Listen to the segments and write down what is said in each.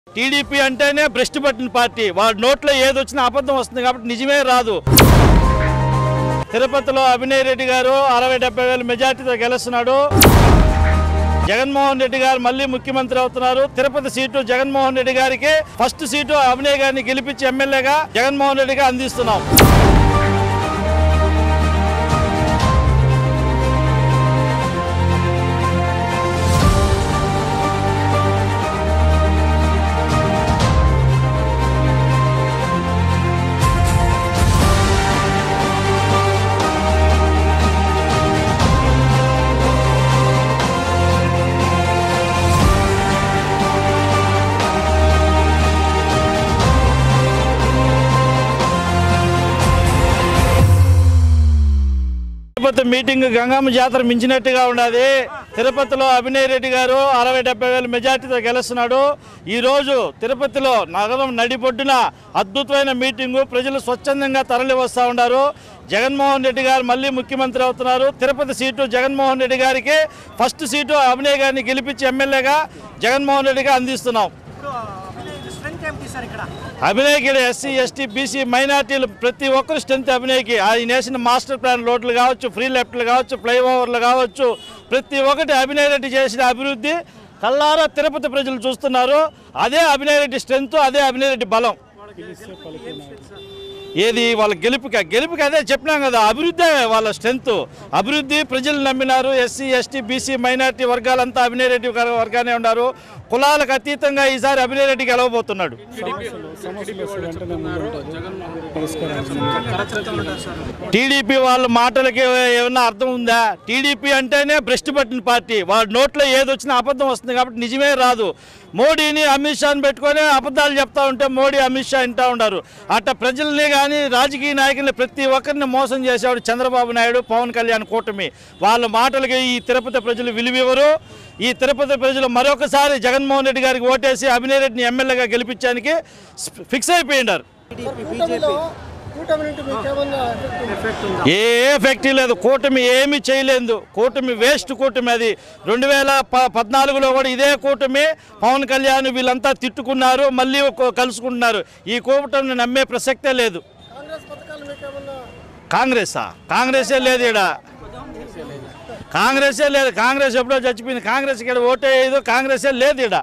TDP అంటేనే భ్రష్టు పట్టిన పార్టీ వాడి నోట్లో ఏది వచ్చినా అబద్ధం వస్తుంది కాబట్టి నిజమే రాదు తిరుపతిలో అభినయ్ రెడ్డి గారు అరవై డెబ్బై వేల మెజార్టీతో గెలుస్తున్నాడు జగన్మోహన్ రెడ్డి గారు మళ్ళీ ముఖ్యమంత్రి అవుతున్నారు తిరుపతి సీటు జగన్మోహన్ రెడ్డి గారికి ఫస్ట్ సీటు అభినయ్ గారిని గెలిపించి ఎమ్మెల్యేగా జగన్మోహన్ రెడ్డిగా అందిస్తున్నాం తిరుపతి మీటింగ్ గంగమ్మ జాతర మించినట్టుగా ఉన్నది తిరుపతిలో అభినయ్ రెడ్డి గారు అరవై డెబ్బై వేల మెజార్టీతో గెలుస్తున్నాడు ఈ రోజు తిరుపతిలో నగరం నడిబొడ్డున అద్భుతమైన మీటింగు ప్రజలు స్వచ్ఛందంగా తరలి వస్తూ ఉన్నారు జగన్మోహన్ రెడ్డి గారు మళ్ళీ ముఖ్యమంత్రి అవుతున్నారు తిరుపతి సీటు జగన్మోహన్ రెడ్డి గారికి ఫస్ట్ సీటు అభినయ్ గారిని గెలిపించి ఎమ్మెల్యేగా జగన్మోహన్ రెడ్డిగా అందిస్తున్నాం ఇప్పుడు అభినయ్ స్ట్రెంగ్త్ ఏమిటి సార్ ఇక్కడ అభినయ్కి ఎస్సీ ఎస్టీ బీసీ మైనార్టీలు ప్రతి ఒక్కరు స్ట్రెంత్ అభినయ్కి ఆయన వేసిన మాస్టర్ ప్లాన్ రోడ్లు కావచ్చు ఫ్రీ లెఫ్ట్లు కావచ్చు ఫ్లైఓవర్లు కావచ్చు ప్రతి ఒక్కటి అభినయ్ రెడ్డి చేసిన అభివృద్ధి కల్లారా తిరుపతి ప్రజలు చూస్తున్నారు అదే అభినయ్ రెడ్డి స్ట్రెంత్ అదే అభినయ్ రెడ్డి బలం ఏది వాళ్ళ గెలుపుకి గెలుపుకి అదే చెప్పినాం కదా అభివృద్ధి వాళ్ళ స్ట్రెంత్ అభివృద్ధి ప్రజలు నమ్మినారు ఎస్సీ ఎస్టీ బీసీ మైనార్టీ వర్గాలంతా అభినయ్ రెడ్డి గారు వర్గానే ఉన్నారు కులాలకు అతీతంగా ఈసారి అభినయ్ రెడ్డి గెలవబోతున్నాడు టీడీపీ వాళ్ళ మాటలకి ఏమన్నా అర్థం ఉందా టీడీపీ అంటేనే భ్రష్టు పట్టిన పార్టీ వాడి నోట్లో ఏది వచ్చినా అబద్ధం వస్తుంది కాబట్టి నిజమే రాదు మోడీని అమిత్ షాని పెట్టుకొని అబద్ధాలు చెప్తా ఉంటే మోడీ అమిత్ షా వింటా ఉన్నారు అట్ట ప్రజల్ని కానీ రాజకీయ నాయకుల్ని ప్రతి ఒక్కరిని మోసం చేసేవాడు చంద్రబాబు నాయుడు పవన్ కళ్యాణ్ కూటమి వాళ్ళ మాటలకి ఈ తిరుపతి ప్రజలు విలువివ్వరు ఈ తిరుపతి ప్రజలు మరొకసారి జగన్మోహన్ రెడ్డి గారికి ఓటేసి అభినయ్ రెడ్డిని ఎమ్మెల్యేగా గెలిపించడానికి ఫిక్స్ అయిపోయినారు టీడీపీ బీజేపీ కూటమి నుండి మీకు ఏమన్నా ఎఫెక్ట్ ఉందా? ఎఫెక్ట్ ఉందా ఏ ఎఫెక్ట్ లేదు కూటమి ఏమీ చేయలేదు కూటమి వేస్ట్ కూటమి అది రెండు వేల ప పద్నాలుగులో కూడా ఇదే కూటమి పవన్ కళ్యాణ్ వీళ్ళంతా తిట్టుకున్నారు మళ్ళీ ఒక- కలుసుకుంటున్నారు ఈ కూటమిని నమ్మే ప్రసక్తే లేదు కాంగ్రెస్ పథకాలు మీకు ఏమన్నా కాంగ్రెసా కాంగ్రెసే లేదు ఇక్కడ కాంగ్రెసే లేదు కాంగ్రెస్ ఎప్పుడో చచ్చిపోయింది కాంగ్రెస్ ఇక్కడ ఓటేయదు కాంగ్రెసే లేదు ఇక్కడ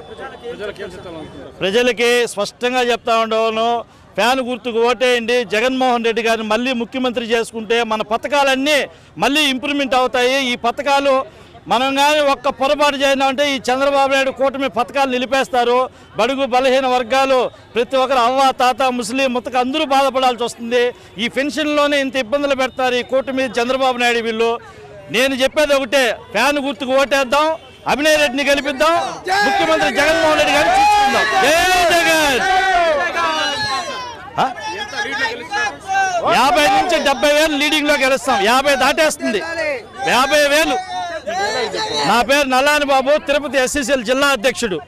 ప్రజలకి స్పష్టంగా చెప్తా ఉండవను ఫ్యాన్ గుర్తుకు ఓటేయండి జగన్మోహన్ రెడ్డి గారిని మళ్ళీ ముఖ్యమంత్రి చేసుకుంటే మన పథకాలన్నీ మళ్ళీ ఇంప్రూవ్మెంట్ అవుతాయి ఈ పథకాలు మనం కానీ ఒక్క పొరపాటు చేసినామంటే ఈ చంద్రబాబు నాయుడు కూటమి పథకాలు నిలిపేస్తారు బడుగు బలహీన వర్గాలు ప్రతి ఒక్కరు అవ్వ తాత ముస్లిం ముతక అందరూ బాధపడాల్సి వస్తుంది ఈ పెన్షన్లోనే ఇంత ఇబ్బందులు పెడతారు ఈ కూటమి చంద్రబాబు నాయుడు వీళ్ళు నేను చెప్పేది ఒకటే ఫ్యాన్ గుర్తుకు ఓటేద్దాం అభినయ్ రెడ్డిని గెలిపిద్దాం ముఖ్యమంత్రి జగన్మోహన్ రెడ్డి గారిని తీసుకుందాం జై జగన్ ఆ? యాభై నుంచి డెబ్బై వేలు లీడింగ్ లో గెలుస్తాం యాభై దాటేస్తుంది యాభై వేలు నా పేరు నల్లాని బాబు తిరుపతి ఎస్సీసీఎల్ జిల్లా అధ్యక్షుడు